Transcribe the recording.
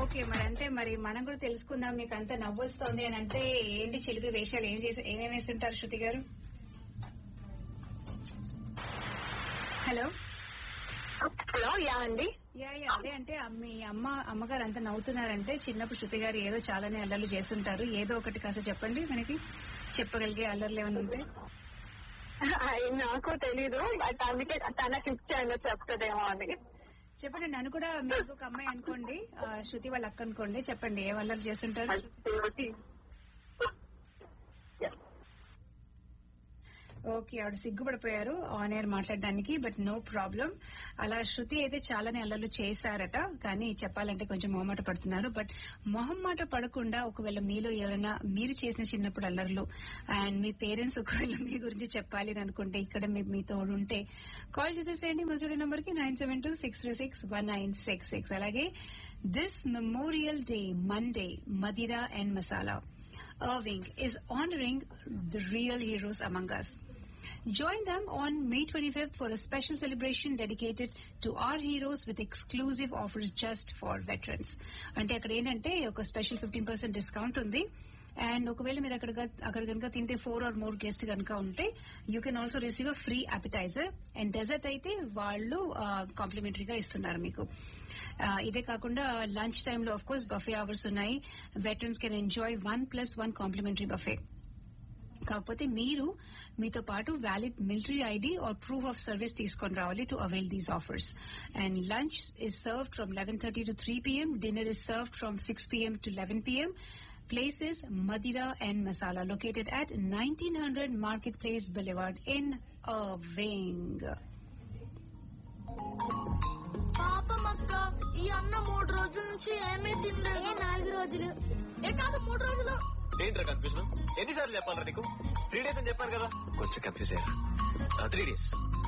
Okay మరి అంతే మరి మనం కూడా తెలుసుకుందాం మీకు అంత నవ్వొస్తోంది అని అంటే ఏంటి చిలిపి వేషాలు ఏం చేసి ఏమేమి వేస్తుంటారు Shruti garu hello hello yeah అండి యా యా అదే అంటే మీ అమ్మ అమ్మగారు అంత నవ్వుతున్నారంటే చిన్నప్పుడు శృతి గారు ఏదో చాలానే అల్లర్లు చేస్తుంటారు ఏదో ఒకటి కాస్త చెప్పండి మనకి చెప్పగలిగే అల్లర్లు ఏమైనా ఉంటే అది నాకు తెలీదు బట్ అందుకే తనకి ఇచ్చాను చెప్తుందేమో అని చెప్పండి నన్ను కూడా మీకు ఒక అమ్మాయి అనుకోండి ఆ, శృతి వాళ్ళ అక్క అనుకోండి చెప్పండి ఏ అల్లర్లు చేస్తుంటారు ఓకే ఆవిడ సిగ్గుపడిపోయారు ఆన్ ఎయిర్ మాట్లాడడానికి బట్ నో ప్రాబ్లం అలా శృతి అయితే చాలానే అల్లర్లు చేశారట కానీ చెప్పాలంటే కొంచెం మొహమాట పడుతున్నారు బట్ మొహమాట పడకుండా ఒకవేళ మీలో ఎవరైనా మీరు చేసిన చిన్నప్పుడు అల్లర్లు అండ్ మీ పేరెంట్స్ ఒకవేళ మీ గురించి చెప్పాలి అని అనుకుంటే ఇక్కడ మీ మీతో ఉంటే కాల్ చేసేసేయండి మా చూడే నంబర్ కి nine seven two six three six one nine six six అలాగే this Memorial Day Monday Madira and Masala Irving is honoring the real heroes among us. Join them on May 25th for a special celebration dedicated to our heroes with exclusive offers just for veterans. అంటే అక్కడ ఏంటంటే ఒక special fifteen percent discount ఉంది and ఒకవేళ మీరు అక్కడ అక్కడ కనుక తింటే ఫోర్ ఆర్ మోర్ గెస్ట్ కనుక ఉంటే you can also receive a free appetiser and dessert అయితే వాళ్ళు కాంప్లిమెంటరీగా ఇస్తున్నారు మీకు ఆ, ఇదే కాకుండా లంచ్ టైంలో ఆఫ్ కోర్స్ బఫే అవర్స్ ఉన్నాయి veterans can enjoy one plus one complimentary buffet కాకపోతే మీరు మీతో పాటు valid military ID or proof of service తీసుకొని రావాలి to avail these offers and lunch is served from eleven thirty to three PM dinner is served from six PM to eleven PM Place is Madira and Masala, located at 1900 Marketplace Boulevard in Irving. పాపం అక్క ఈ అన్న మూడు రోజుల నుంచి ఏమీ తినలేదు నాలుగు రోజులు ఏ కాదు మూడు రోజులు ఏంట్రా కన్ఫ్యూజన్ ఎన్నిసార్లు చెప్పాలరా నీకు త్రీ డేస్ అని చెప్పారు కదా కొంచెం కన్ఫ్యూజ్ అయ్యారా త్రీ డేస్